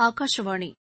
ஆகாஷவாணி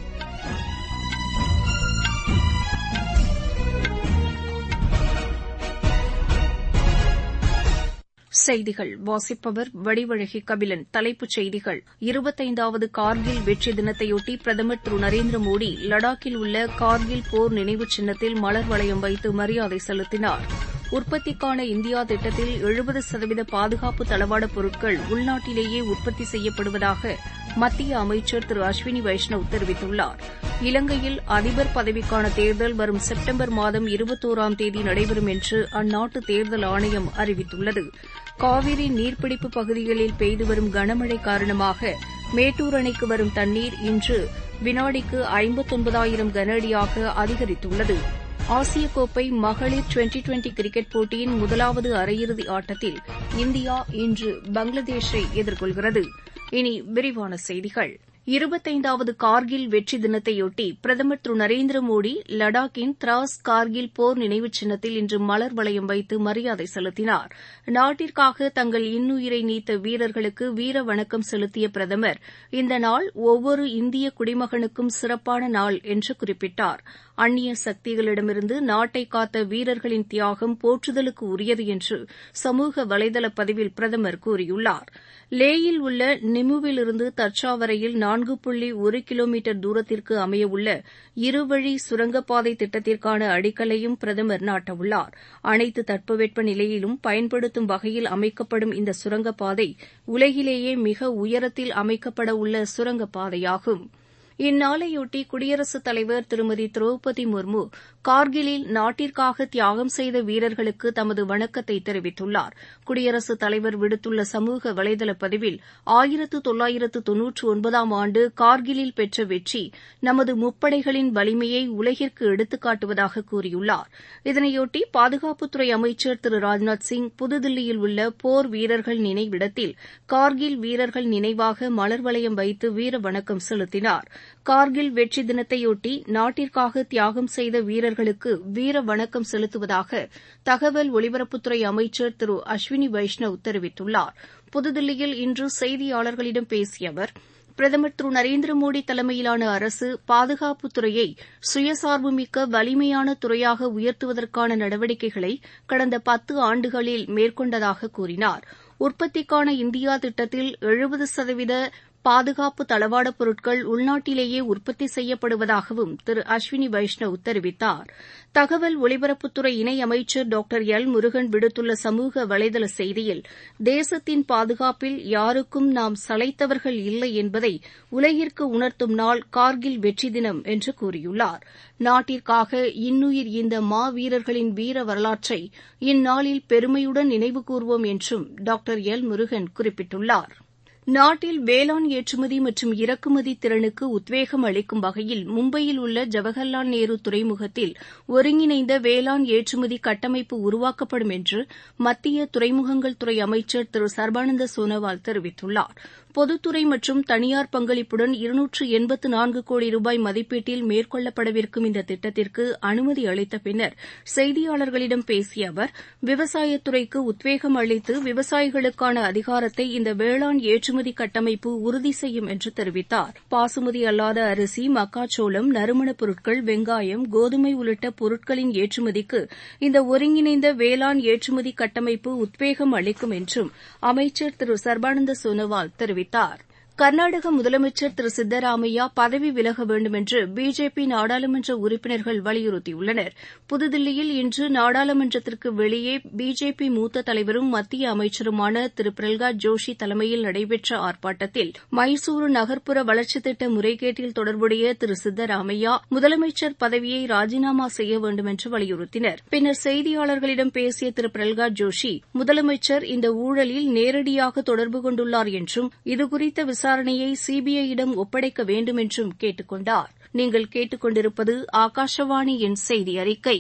செய்திகள் வாசிப்பவர் வடிவழகி கபிலன் தலைப்புச் செய்திகள் இருபத்தைந்தாவது கார்கில் வெற்றி தினத்தையொட்டி பிரதமர் திரு நரேந்திர மோடி லடாக்கில் உள்ள கார்கில் போர் நினைவு சின்னத்தில் மலர் வளையம் வைத்து மரியாதை செலுத்தினார் உற்பத்திக்கான இந்தியா திட்டத்தில் எழுபது சதவீத பாதுகாப்பு தளவாடப் பொருட்கள் உள்நாட்டிலேயே உற்பத்தி செய்யப்படுவதாக மத்திய அமைச்சர் திரு அஸ்வினி வைஷ்ணவ் தெரிவித்துள்ளார் இலங்கையில் அதிபர் பதவிக்கான தேர்தல் வரும் செப்டம்பர் மாதம் இருபத்தோராம் தேதி நடைபெறும் என்று அந்நாட்டு தேர்தல் ஆணையம் அறிவித்துள்ளது காவிரி நீர்பிடிப்பு பகுதிகளில் பெய்து வரும் கனமழை காரணமாக மேட்டூர் அணைக்கு வரும் தண்ணீர் இன்று வினாடிக்கு ஐம்பத்தொன்பதாயிரம் கன அடியாக அதிகரித்துள்ளது ஆசிய கோப்பை மகளிர் டுவெண்டி டுவெண்டி கிரிக்கெட் போட்டியின் முதலாவது அரையிறுதி ஆட்டத்தில் இந்தியா இன்று பங்களாதேஷை எதிர்கொள்கிறது இனி விரிவான செய்திகள் இருபத்தைந்தாவது கார்கில் வெற்றி தினத்தையொட்டி பிரதமர் திரு நரேந்திர மோடி லடாக்கின் திராஸ் கார்கில் போர் நினைவு சின்னத்தில் இன்று மலர் வளையம் வைத்து மரியாதை செலுத்தினார் நாட்டிற்காக தங்கள் இன்னுயிரை நீத்த வீரர்களுக்கு வீர வணக்கம் செலுத்திய பிரதமர் இந்த நாள் ஒவ்வொரு இந்திய குடிமகனுக்கும் சிறப்பான நாள் என்று குறிப்பிட்டார் அந்நிய சக்திகளிடமிருந்து நாட்டை காத்த வீரர்களின் தியாகம் போற்றுதலுக்கு உரியது என்று சமூக வலைதள பதிவில் பிரதமர் கூறியுள்ளார் லேயில் உள்ள நிமுவிலிருந்து தர்ச்சா வரையில் நான்கு புள்ளி ஒரு கிலோமீட்டர் தூரத்திற்கு அமையவுள்ள இருவழி சுரங்கப்பாதை திட்டத்திற்கான அடிக்கல்லையும் பிரதமர் நாட்டவுள்ளார் அனைத்து தட்பவெட்ப நிலையிலும் பயன்படுத்தும் வகையில் அமைக்கப்படும் இந்த சுரங்கப்பாதை உலகிலேயே மிக உயரத்தில் அமைக்கப்பட உள்ள சுரங்கப்பாதையாகும் இந்நாளையொட்டி குடியரசுத் தலைவர் திருமதி திரௌபதி முர்மு கார்கிலில் நாட்டிற்காக தியாகம் செய்த வீரர்களுக்கு தமது வணக்கத்தை தெரிவித்துள்ளார் குடியரசுத் தலைவர் விடுத்துள்ள சமூக வலைதள பதிவில் ஆயிரத்து தொள்ளாயிரத்து தொன்னூற்று ஒன்பதாம் ஆண்டு கார்கிலில் பெற்ற வெற்றி நமது முப்படைகளின் வலிமையை உலகிற்கு எடுத்துக்காட்டுவதாக கூறியுள்ளார் இதனையொட்டி பாதுகாப்புத்துறை அமைச்சர் திரு ராஜ்நாத் சிங் புதுதில்லியில் உள்ள போர் வீரர்கள் நினைவிடத்தில் கார்கில் வீரர்கள் நினைவாக மலர் வளையம் வைத்து வீர வணக்கம் செலுத்தினார் கார்கில் வெற்றி தினத்தையொட்டி நாட்டிற்காக தியாகம் செய்த வீரர்களுக்கு வீர வணக்கம் செலுத்துவதாக தகவல் ஒலிபரப்புத்துறை அமைச்சர் திரு அஸ்வினி வைஷ்ணவ் தெரிவித்துள்ளார் புதுதில்லியில் இன்று செய்தியாளர்களிடம் பேசிய அவர் பிரதமர் திரு நரேந்திர மோடி தலைமையிலான அரசு பாதுகாப்புத்துறையை சுயசார்புமிக்க வலிமையான துறையாக உயர்த்துவதற்கான நடவடிக்கைகளை கடந்த பத்து ஆண்டுகளில் மேற்கொண்டதாக கூறினார் உற்பத்திக்கான இந்தியா திட்டத்தில் எழுபது சதவீத பாதுகாப்பு தளவாடப் பொருட்கள் உள்நாட்டிலேயே உற்பத்தி செய்யப்படுவதாகவும் திரு அஸ்வினி வைஷ்ணவ் தெரிவித்தார் தகவல் ஒலிபரப்புத்துறை இணையமைச்சர் டாக்டர் எல் முருகன் விடுத்துள்ள சமூக வலைதள செய்தியில் தேசத்தின் பாதுகாப்பில் யாருக்கும் நாம் சளைத்தவர்கள் இல்லை என்பதை உலகிற்கு உணர்த்தும் நாள் கார்கில் வெற்றி தினம் என்று கூறியுள்ளார் நாட்டிற்காக இன்னுயிர் ஈந்த மாவீரர்களின் வீர வரலாற்றை இந்நாளில் பெருமையுடன் நினைவுகூர்வோம் என்றும் டாக்டர் எல் முருகன் குறிப்பிட்டுள்ளார் நாட்டில் வேளாண் ஏற்றுமதி மற்றும் இறக்குமதி திறனுக்கு உத்வேகம் அளிக்கும் வகையில் மும்பையில் உள்ள ஜவஹர்லால் நேரு துறைமுகத்தில் ஒருங்கிணைந்த வேளாண் ஏற்றுமதி கட்டமைப்பு உருவாக்கப்படும் என்று மத்திய துறைமுகங்கள் துறை அமைச்சர் திரு சர்பானந்த சோனோவால் தெரிவித்துள்ளார் பொதுத்துறை மற்றும் தனியார் பங்களிப்புடன் இருநூற்று எண்பத்து நான்கு கோடி ரூபாய் மதிப்பீட்டில் மேற்கொள்ளப்படவிருக்கும் இந்த திட்டத்திற்கு அனுமதி அளித்த பின்னர் செய்தியாளர்களிடம் பேசிய அவர் விவசாயத்துறைக்கு உத்வேகம் அளித்து விவசாயிகளுக்கான அதிகாரத்தை இந்த வேளாண் ஏற்றுமதி கட்டமைப்பு உறுதி செய்யும் என்று தெரிவித்தார் பாசுமதி அல்லாத அரிசி மக்காச்சோளம் நறுமணப் பொருட்கள் வெங்காயம் கோதுமை உள்ளிட்ட பொருட்களின் ஏற்றுமதிக்கு இந்த ஒருங்கிணைந்த வேளாண் ஏற்றுமதி கட்டமைப்பு உத்வேகம் அளிக்கும் என்றும் அமைச்சர் திரு சர்பானந்த சோனோவால் தெரிவித்தார் கர்நாடக முதலமைச்சர் திரு சித்தராமையா பதவி விலக வேண்டுமென்று பிஜேபி நாடாளுமன்ற உறுப்பினர்கள் வலியுறுத்தியுள்ளனர் புதுதில்லியில் இன்று நாடாளுமன்றத்திற்கு வெளியே பிஜேபி மூத்த தலைவரும் மத்திய அமைச்சருமான திரு பிரல்காத் ஜோஷி தலைமையில் நடைபெற்ற ஆர்ப்பாட்டத்தில் மைசூரு நகர்ப்புற வளர்ச்சித் திட்ட முறைகேட்டில் தொடர்புடைய திரு சித்தராமையா முதலமைச்சர் பதவியை ராஜினாமா செய்ய வேண்டுமென்று வலியுறுத்தினர் பின்னர் செய்தியாளர்களிடம் பேசிய திரு பிரல்காத் ஜோஷி முதலமைச்சர் இந்த ஊழலில் நேரடியாக தொடர்பு கொண்டுள்ளார் என்றும் இதுகுறித்த விசாரணையை சிபிஐயிடம் ஒப்படைக்க வேண்டும் என்றும் கேட்டுக் கொண்டார் நீங்கள் கேட்டுக் கொண்டிருப்பது ஆகாஷவாணியின் செய்தி அறிக்கை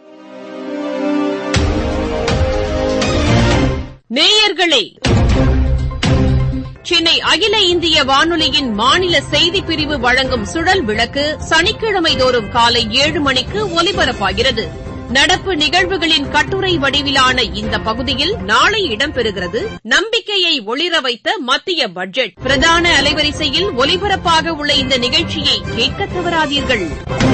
நேயர்களே சென்னை அகில இந்திய வானொலியின் மாநில செய்திப் பிரிவு வழங்கும் சுழல் விளக்கு சனிக்கிழமை தோறும் காலை ஏழு மணிக்கு ஒலிபரப்பாகிறது நடப்பு நிகழ்வுகளின் கட்டுரை வடிவிலான இந்த பகுதியில் நாளை இடம்பெறுகிறது நம்பிக்கையை ஒளிர வைத்த மத்திய பட்ஜெட் பிரதான அலைவரிசையில் ஒலிபரப்பாக உள்ள இந்த நிகழ்ச்சியை கேட்க தவறாதீர்கள்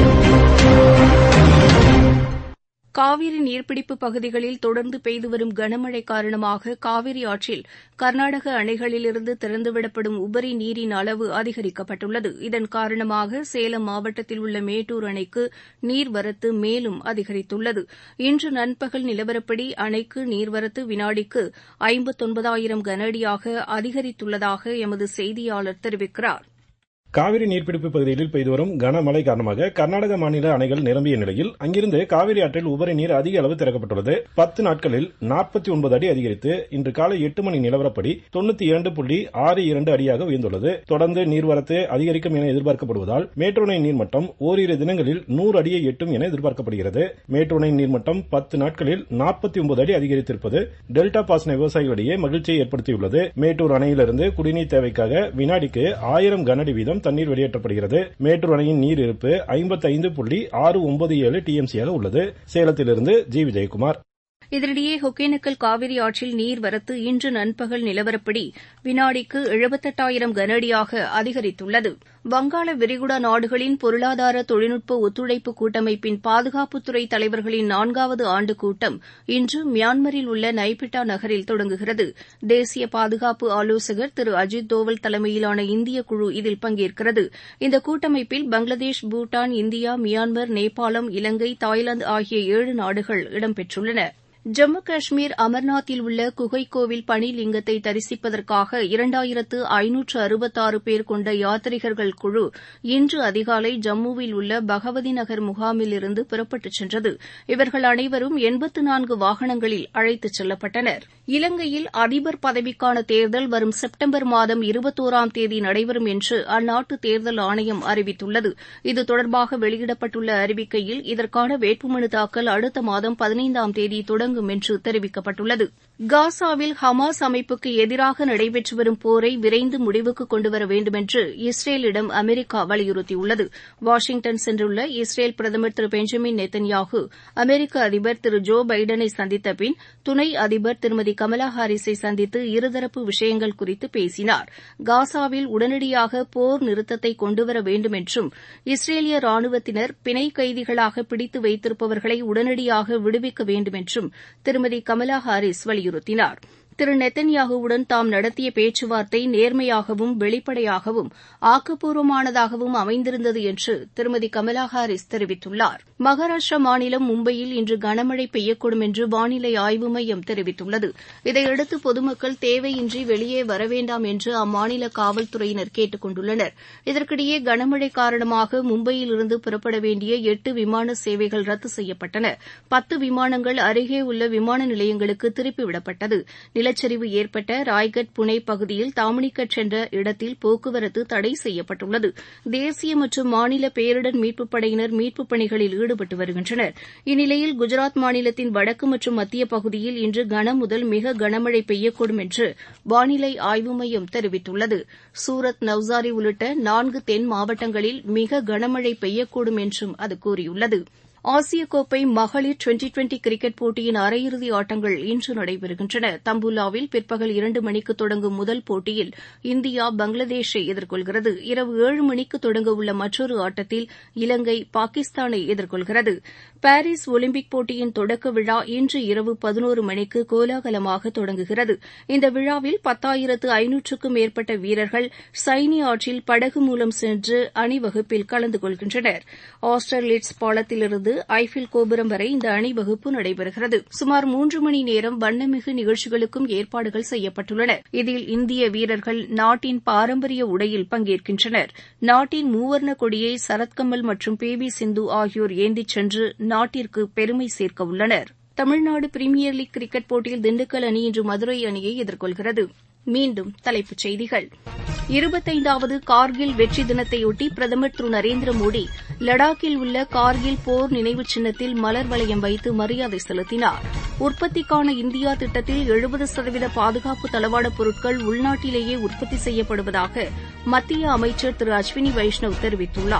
காவிரி நீர்பிடிப்பு பகுதிகளில் தொடர்ந்து பெய்து வரும் கனமழை காரணமாக காவிரி ஆற்றில் கர்நாடக அணைகளிலிருந்து திறந்துவிடப்படும் உபரி நீரின் அளவு அதிகரிக்கப்பட்டுள்ளது இதன் காரணமாக சேலம் மாவட்டத்தில் உள்ள மேட்டூர் அணைக்கு நீர்வரத்து மேலும் அதிகரித்துள்ளது இன்று நண்பகல் நிலவரப்படி அணைக்கு நீர்வரத்து வினாடிக்கு ஐம்பத்தொன்பதாயிரம் கனஅடியாக அதிகரித்துள்ளதாக எமது செய்தியாளர் தெரிவிக்கிறார் காவிரி நீர்பிடிப்பு பகுதிகளில் பெய்து வரும் கனமழை காரணமாக கர்நாடக மாநில அணைகள் நிரம்பிய நிலையில் அங்கிருந்து காவிரி ஆற்றில் உபரி நீர் அதிக அளவு திறக்கப்பட்டுள்ளது பத்து நாட்களில் நாற்பத்தி ஒன்பது அடி அதிகரித்து இன்று காலை எட்டு மணி நிலவரப்படி தொண்ணூத்தி இரண்டு புள்ளி ஆறு இரண்டு அடியாக உயர்ந்துள்ளது தொடர்ந்து நீர்வரத்து அதிகரிக்கும் என எதிர்பார்க்கப்படுவதால் மேட்டூர் நீர்மட்டம் ஓரிரு தினங்களில் நூறு அடியை எட்டும் என எதிர்பார்க்கப்படுகிறது மேட்டூர் நீர்மட்டம் பத்து நாட்களில் நாற்பத்தி ஒன்பது அடி அதிகரித்திருப்பது டெல்டா பாசன விவசாயிகளிடையே மகிழ்ச்சியை ஏற்படுத்தியுள்ளது மேட்டூர் அணையிலிருந்து குடிநீர் தேவைக்காக வினாடிக்கு ஆயிரம் கனஅடி வீதம் தண்ணீர் வெளியேற்றப்படுகிறது மேட்டூர் அணையின் நீர் இருப்பு ஐம்பத்தி ஐந்து புள்ளி ஆறு ஒன்பது ஏழு டிஎம்சியாக உள்ளது சேலத்திலிருந்து ஜி விஜயகுமார் இதனிடையே ஒகேனக்கல் காவிரி ஆற்றில் நீர்வரத்து இன்று நண்பகல் நிலவரப்படி வினாடிக்கு எழுபத்தெட்டாயிரம் கனஅடியாக அதிகரித்துள்ளது வங்காள விரிகுடா நாடுகளின் பொருளாதார தொழில்நுட்ப ஒத்துழைப்பு கூட்டமைப்பின் பாதுகாப்புத்துறை தலைவர்களின் நான்காவது ஆண்டு கூட்டம் இன்று மியான்மரில் உள்ள நைபிட்டா நகரில் தொடங்குகிறது தேசிய பாதுகாப்பு ஆலோசகர் திரு அஜித் தோவல் தலைமையிலான இந்திய குழு இதில் பங்கேற்கிறது இந்த கூட்டமைப்பில் பங்களாதேஷ் பூட்டான் இந்தியா மியான்மர் நேபாளம் இலங்கை தாய்லாந்து ஆகிய ஏழு நாடுகள் இடம்பெற்றுள்ளன ஜம்மு காஷ்மீர் அமர்நாத்தில் உள்ள குகை கோவில் பனிலிங்கத்தை தரிசிப்பதற்காக இரண்டாயிரத்து ஐநூற்று அறுபத்தாறு பேர் கொண்ட யாத்ரீகர்கள் குழு இன்று அதிகாலை ஜம்முவில் உள்ள பகவதி நகர் முகாமில் இருந்து புறப்பட்டுச் சென்றது இவர்கள் அனைவரும் எண்பத்து நான்கு வாகனங்களில் அழைத்துச் செல்லப்பட்டனர் இலங்கையில் அதிபர் பதவிக்கான தேர்தல் வரும் செப்டம்பர் மாதம் இருபத்தோராம் தேதி நடைபெறும் என்று அந்நாட்டு தேர்தல் ஆணையம் அறிவித்துள்ளது இது தொடர்பாக வெளியிடப்பட்டுள்ள அறிவிக்கையில் இதற்கான வேட்புமனு தாக்கல் அடுத்த மாதம் பதினைந்தாம் தேதி தொடங்கும் என்று தெரிவிக்கப்பட்டுள்ளது காசாவில் ஹமாஸ் அமைப்புக்கு எதிராக நடைபெற்று வரும் போரை விரைந்து முடிவுக்கு கொண்டுவர வேண்டுமென்று இஸ்ரேலிடம் அமெரிக்கா வலியுறுத்தியுள்ளது வாஷிங்டன் சென்றுள்ள இஸ்ரேல் பிரதமர் திரு பெஞ்சமின் நெத்தன்யாகு அமெரிக்க அதிபர் திரு ஜோ பைடனை சந்தித்த பின் துணை அதிபர் திருமதி கமலா ஹாரிஸை சந்தித்து இருதரப்பு விஷயங்கள் குறித்து பேசினார் காசாவில் உடனடியாக போர் நிறுத்தத்தை கொண்டுவர வேண்டும் என்றும் இஸ்ரேலிய ராணுவத்தினர் பிணை கைதிகளாக பிடித்து வைத்திருப்பவர்களை உடனடியாக விடுவிக்க வேண்டும் என்றும் திருமதி கமலா ஹாரிஸ் வலியுறுத்தினார் திரு நெத்தன்யாகுவுடன் தாம் நடத்திய பேச்சுவார்த்தை நேர்மையாகவும் வெளிப்படையாகவும் ஆக்கப்பூர்வமானதாகவும் அமைந்திருந்தது என்று திருமதி கமலா ஹாரிஸ் தெரிவித்துள்ளார் மகாராஷ்டிரா மாநிலம் மும்பையில் இன்று கனமழை பெய்யக்கூடும் என்று வானிலை ஆய்வு மையம் தெரிவித்துள்ளது இதையடுத்து பொதுமக்கள் தேவையின்றி வெளியே வர வேண்டாம் என்று அம்மாநில காவல்துறையினர் கேட்டுக் கொண்டுள்ளனர் இதற்கிடையே கனமழை காரணமாக மும்பையில் இருந்து புறப்பட வேண்டிய எட்டு விமான சேவைகள் ரத்து செய்யப்பட்டன பத்து விமானங்கள் அருகே உள்ள விமான நிலையங்களுக்கு திருப்பிவிடப்பட்டது நிலச்சரிவு ஏற்பட்ட ராய்கட் புனே பகுதியில் தாமணிக்கட் என்ற இடத்தில் போக்குவரத்து தடை செய்யப்பட்டுள்ளது தேசிய மற்றும் மாநில பேரிடர் மீட்புப் படையினர் மீட்புப் பணிகளில் ஈடுபட்டு வருகின்றனர் இந்நிலையில் குஜராத் மாநிலத்தின் வடக்கு மற்றும் மத்திய பகுதியில் இன்று கனமுதல் மிக கனமழை பெய்யக்கூடும் என்று வானிலை ஆய்வு மையம் தெரிவித்துள்ளது சூரத் நவ்சாரி உள்ளிட்ட நான்கு தென் மாவட்டங்களில் மிக கனமழை பெய்யக்கூடும் என்றும் அது கூறியுள்ளது ஆசிய கோப்பை மகளிர் டுவெண்டி டுவெண்டி கிரிக்கெட் போட்டியின் அரையிறுதி ஆட்டங்கள் இன்று நடைபெறுகின்றன தம்புல்லாவில் பிற்பகல் இரண்டு மணிக்கு தொடங்கும் முதல் போட்டியில் இந்தியா பங்களாதேஷை எதிர்கொள்கிறது இரவு ஏழு மணிக்கு தொடங்க உள்ள மற்றொரு ஆட்டத்தில் இலங்கை பாகிஸ்தானை எதிர்கொள்கிறது பாரிஸ் ஒலிம்பிக் போட்டியின் தொடக்க விழா இன்று இரவு பதினோரு மணிக்கு கோலாகலமாக தொடங்குகிறது இந்த விழாவில் பத்தாயிரத்து ஐநூற்றுக்கும் மேற்பட்ட வீரர்கள் சைனி ஆற்றில் படகு மூலம் சென்று அணிவகுப்பில் கலந்து கொள்கின்றனர் ஆஸ்டர்லிட்ஸ் பாலத்திலிருந்து ஐஃபில் கோபுரம் வரை இந்த அணிவகுப்பு நடைபெறுகிறது சுமார் மூன்று மணி நேரம் வண்ணமிகு நிகழ்ச்சிகளுக்கும் ஏற்பாடுகள் செய்யப்பட்டுள்ளன இதில் இந்திய வீரர்கள் நாட்டின் பாரம்பரிய உடையில் பங்கேற்கின்றனர் நாட்டின் மூவர்ண கொடியை சரத்கமல் மற்றும் பி வி சிந்து ஆகியோர் ஏந்திச் சென்று நாட்டிற்கு பெருமை சேர்க்க உள்ளனர் தமிழ்நாடு பிரீமியர் லீக் கிரிக்கெட் போட்டியில் திண்டுக்கல் அணி இன்று மதுரை அணியை எதிர்கொள்கிறது மீண்டும் தலைப்புச் செய்திகள் இருபத்தைந்தாவது கார்கில் வெற்றி தினத்தையொட்டி பிரதமர் திரு நரேந்திர மோடி லடாக்கில் உள்ள கார்கில் போர் நினைவு சின்னத்தில் மலர் வளையம் வைத்து மரியாதை செலுத்தினார் உற்பத்திக்கான இந்தியா திட்டத்தில் எழுபது சதவீத பாதுகாப்பு தளவாடப் பொருட்கள் உள்நாட்டிலேயே உற்பத்தி செய்யப்படுவதாக மத்திய அமைச்சர் திரு அஸ்வினி வைஷ்ணவ் தெரிவித்துள்ளார்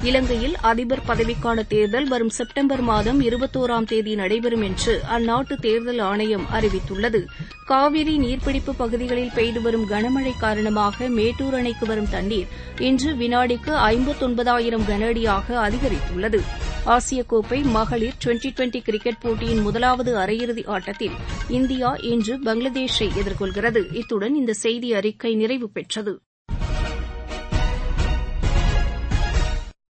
இலங்கையில் அதிபர் பதவிக்கான தேர்தல் வரும் செப்டம்பர் மாதம் இருபத்தோராம் தேதி நடைபெறும் என்று அந்நாட்டு தேர்தல் ஆணையம் அறிவித்துள்ளது காவிரி நீர்பிடிப்பு பகுதிகளில் பெய்து வரும் கனமழை காரணமாக மேட்டூர் அணைக்கு வரும் தண்ணீர் இன்று வினாடிக்கு ஐம்பத்தொன்பதாயிரம் கன அடியாக அதிகரித்துள்ளது ஆசிய கோப்பை மகளிர் டுவெண்டி டுவெண்டி கிரிக்கெட் போட்டியின் முதலாவது அரையிறுதி ஆட்டத்தில் இந்தியா இன்று பங்களாதேஷை எதிர்கொள்கிறது இத்துடன் இந்த செய்தி அறிக்கை நிறைவு பெற்றது